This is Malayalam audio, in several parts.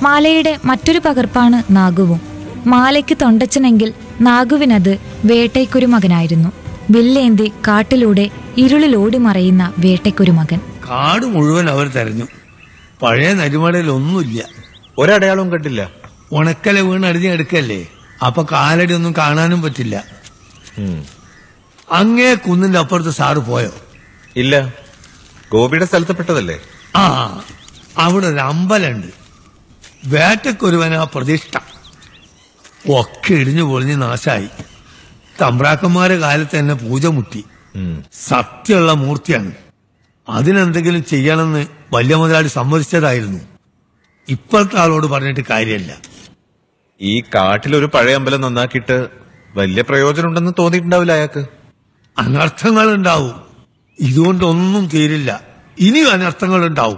മാലയുടെ മറ്റൊരു പകർപ്പാണ് നാഗുവും മാലയ്ക്ക് തൊണ്ടച്ചനെങ്കിൽ നാഗുവിനത് വേട്ടയ്ക്കൊരു മകനായിരുന്നു വില്ലേന്തി കാട്ടിലൂടെ ഇരുളിലോടി മറയുന്ന വേട്ടയ്ക്കൊരു മകൻ കാട് മുഴുവൻ അവർ തെരഞ്ഞു പഴയ നരിമടയിൽ ഒന്നുമില്ല ഒരടയാളവും കണ്ടില്ല ഉണക്കല വീണ് അടിഞ്ഞ് എടുക്കല്ലേ അപ്പൊ കാലടി ഒന്നും കാണാനും പറ്റില്ല ഉം. അങ്ങേ കുന്നിന്റെ അപ്പുറത്ത് സാറ് പോയോ ഇല്ല ഗോപിയുടെ സ്ഥലത്തപ്പെട്ടതല്ലേ ആ അവിടെ ഒരു അമ്പലമുണ്ട് വേട്ടക്കൊരുവനാ പ്രതിഷ്ഠ ഒക്കെ ഇടിഞ്ഞു പൊളിഞ്ഞ് നാശായി തമ്പ്രാക്കന്മാരെ കാലത്ത് തന്നെ പൂജ മുട്ടി ഉം. സത്യമുള്ള മൂർത്തിയാണ് അതിനെന്തെങ്കിലും ചെയ്യണമെന്ന് വലിയ മുതലാളി സമ്മതിച്ചതായിരുന്നു ഇപ്പോഴത്തെ ആളോട് പറഞ്ഞിട്ട് കാര്യമല്ല ഈ കാട്ടിലൊരു പഴയ അമ്പലം നന്നാക്കിയിട്ട് വലിയ പ്രയോജനമുണ്ടെന്ന് തോന്നിയിട്ടുണ്ടാവില്ല അയാൾക്ക് അനർത്ഥങ്ങൾ ഉണ്ടാവും ഇതുകൊണ്ടൊന്നും തീരില്ല ഇനിയും അനർത്ഥങ്ങൾ ഉണ്ടാവും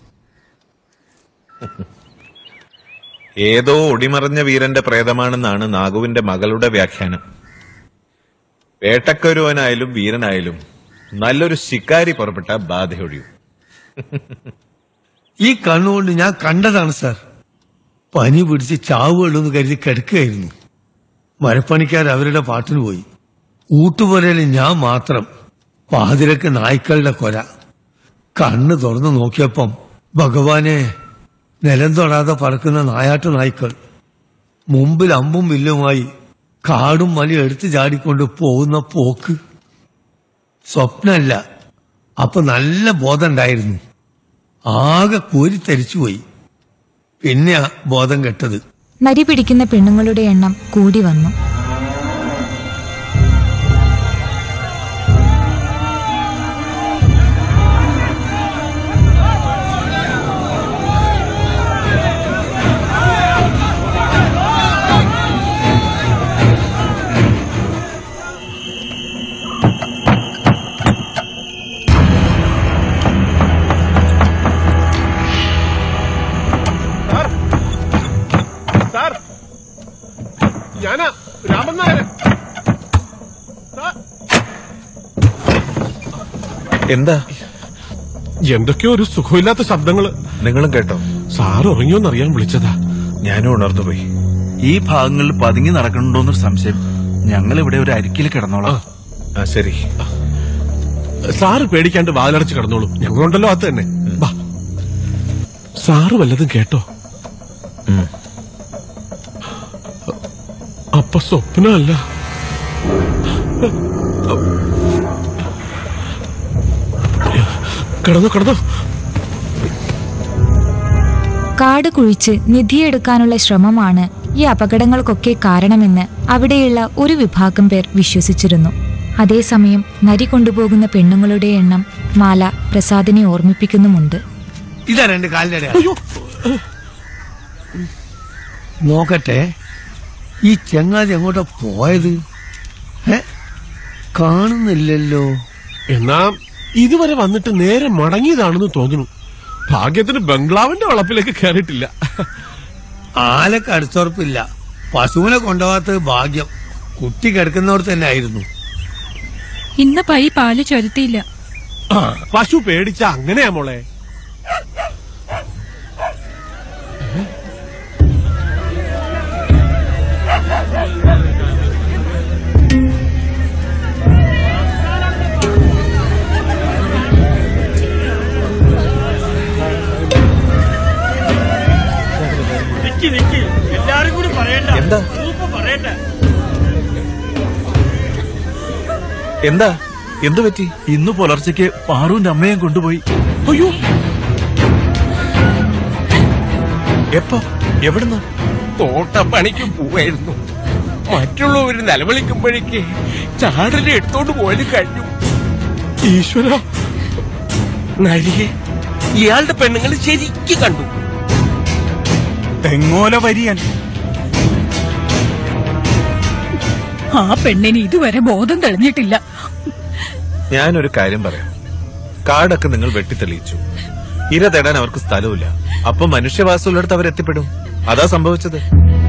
ഏതോ ഒടിമറഞ്ഞ വീരന്റെ പ്രേതമാണെന്നാണ് നാഗുവിന്റെ മകളുടെ വ്യാഖ്യാനം വേട്ടക്കൊരുവനായാലും വീരനായാലും നല്ലൊരു ശിക്കാരി പുറപ്പെട്ട ബാധയൊഴിയും ഈ കണ്ണുകൊണ്ട് ഞാൻ കണ്ടതാണ് സാർ പനി പിടിച്ച് ചാവുകളുന്ന് കരുതി കിടക്കുകയായിരുന്നു മരപ്പണിക്കാർ അവരുടെ പാട്ടിന് പോയി ഊട്ടുപുരയിൽ ഞാൻ മാത്രം പാതിരക്ക് നായ്ക്കളുടെ കൊര കണ്ണ് തുറന്നു നോക്കിയപ്പം ഭഗവാനെ നിലം തൊടാതെ പറക്കുന്ന നായാട്ട് നായ്ക്കൾ മുമ്പിൽ അമ്പും വില്ലുമായി കാടും മലയും എടുത്തു ചാടിക്കൊണ്ട് പോകുന്ന പോക്ക് സ്വപ്നമല്ല അപ്പൊ നല്ല ബോധം ഉണ്ടായിരുന്നു ആകെ കോരിത്തരിച്ചുപോയി പിന്നെയാ ബോധം കെട്ടത് നരി പിടിക്കുന്ന പെണ്ണുങ്ങളുടെ എണ്ണം കൂടി വന്നു സാർ ഞാനാ രാമൻ നായര് സാർ എന്താ എന്തൊക്കെയോ ഒരു സുഖമില്ലാത്ത ശബ്ദങ്ങള് നിങ്ങളും കേട്ടോ സാർ ഉറങ്ങിയോന്നറിയാൻ വിളിച്ചതാ ഞാനും ഉണർന്നുപോയി ഈ ഭാഗങ്ങളിൽ പതുങ്ങി നടക്കണുണ്ടോന്നൊരു സംശയം ഞങ്ങൾ ഇവിടെ ഒരു അരിക്കിൽ കിടന്നോളാം ആ ശരി സാറ് പേടിക്കാണ്ട് വാതിലടച്ച് കിടന്നോളൂ ഞങ്ങളുണ്ടല്ലോ അത് തന്നെ വാ സാറ് വല്ലതും കേട്ടോ ഉം. അപ്പൊ സ്വപ്നമല്ല കിടന്നു കിടന്നു കാട് കുഴിച്ച് നിധിയെടുക്കാനുള്ള ശ്രമമാണ് ഈ അപകടങ്ങൾക്കൊക്കെ കാരണമെന്ന് അവിടെയുള്ള ഒരു വിഭാഗം പേർ വിശ്വസിച്ചിരുന്നു അതേസമയം നരി കൊണ്ടുപോകുന്ന പെണ്ണുങ്ങളുടെ എണ്ണം മാല പ്രസാദിനെ ഓർമ്മിപ്പിക്കുന്നുമുണ്ട് ഇതാ രണ്ട് കാലിന്റെ അയ്യോ നോക്കട്ടെ ഈ ചങ്ങാതി എങ്ങോട്ടാ പോയത് ഏ കാണുന്നില്ലല്ലോ എന്നാ ഇതുവരെ വന്നിട്ട് നേരെ മടങ്ങിയതാണെന്ന് തോന്നുന്നു ഭാഗ്യത്തിന് ബംഗ്ലാവിന്റെ വളപ്പിലേക്ക് കയറിയിട്ടില്ല ആലക്ക് അടുത്തുറപ്പില്ല പശുവിനെ കൊണ്ടുപോകാത്തത് ഭാഗ്യം കുട്ടി കിടക്കുന്നവർ തന്നെ ആയിരുന്നു ഇന്ന് പൈ പാല് ചൊരുത്തിയില്ല പശു പേടിച്ച അങ്ങനെയാ മോളെ എന്താ എന്താ എന്തു പറ്റി ഇന്ന് പുലർച്ചയ്ക്ക് പാറുവിന്റെ അമ്മയും കൊണ്ടുപോയി അയ്യോ എപ്പോ എവിടുന്ന് തോട്ടപ്പണിക്ക് പോവായിരുന്നു മറ്റുള്ളവര് നിലവിളിക്കുമ്പോഴേക്ക് ചാടല് എടുത്തോണ്ട് പോയത് കഴിഞ്ഞു ഈശ്വര നരിയെ ഇയാളുടെ പെണ്ണുങ്ങൾ ശരിക്കും കണ്ടു തെങ്ങോല വരിയൻ ആ പെണ്ണിന് ഇതുവരെ ബോധം തെളിഞ്ഞിട്ടില്ല ഞാനൊരു കാര്യം പറയാം കാടൊക്കെ നിങ്ങൾ വെട്ടിത്തെളിയിച്ചു ഇര തേടാൻ അവർക്ക് സ്ഥലമില്ല അപ്പൊ മനുഷ്യവാസമുള്ളിടത്ത് അവരെത്തിപ്പെടും അതാ സംഭവിച്ചത്